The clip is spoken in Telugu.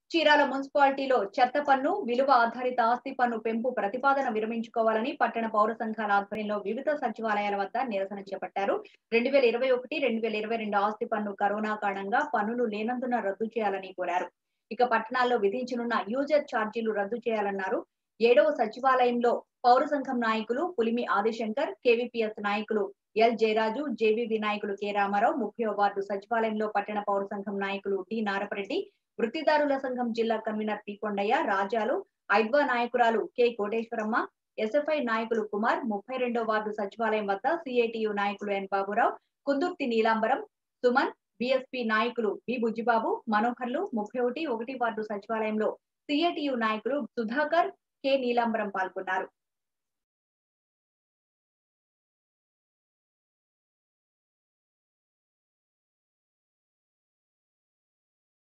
చీరాల మున్సిపాలిటీలో చెత్త పన్ను విలువ ఆధారిత ఆస్తి పన్ను పెంపు ప్రతిపాదన విరమించుకోవాలని పట్టణ పౌర సంఘాల ఆధ్వర్యంలో వివిధ సచివాలయాల వద్ద నిరసన చేపట్టారు రెండు వేల ఇరవై ఒకటి రెండు వేల ఇరవై రెండు ఆస్తి పన్ను కరోనా కారణంగా పన్నులు లేనందున రద్దు చేయాలని కోరారు ఇక పట్టణాల్లో విధించనున్న యూజర్ ఛార్జీలు రద్దు చేయాలన్నారు ఏడవ సచివాలయంలో పౌర సంఘం నాయకులు పులిమి ఆదిశంకర్ కేవీపీఎస్ నాయకులు ఎల్ జయరాజు జేవీవి నాయకులు కె రామారావు ముఖ్య వార్డు సచివాలయంలో పట్టణ పౌర సంఘం నాయకులు డి నారపరెడ్డి వృత్తిదారుల సంఘం జిల్లా కన్వీనర్ పి కొండయ్య రాజాలు ఐద్వా నాయకురాలు కె కోటేశ్వరమ్మ ఎస్ఎఫ్ఐ నాయకులు కుమార్ ముప్పై రెండో వార్డు సచివాలయం వద్ద సిఐటియు నాయకులు ఎన్ బాబురావు కుందుర్తి నీలాంబరం సుమన్ బిఎస్పీ నాయకులు బి బుజ్జిబాబు మనోహర్లు ముప్పై ఒకటి ఒకటి వార్డు సచివాలయంలో సిఐటియు నాయకులు సుధాకర్ కె నీలాంబరం పాల్గొన్నారు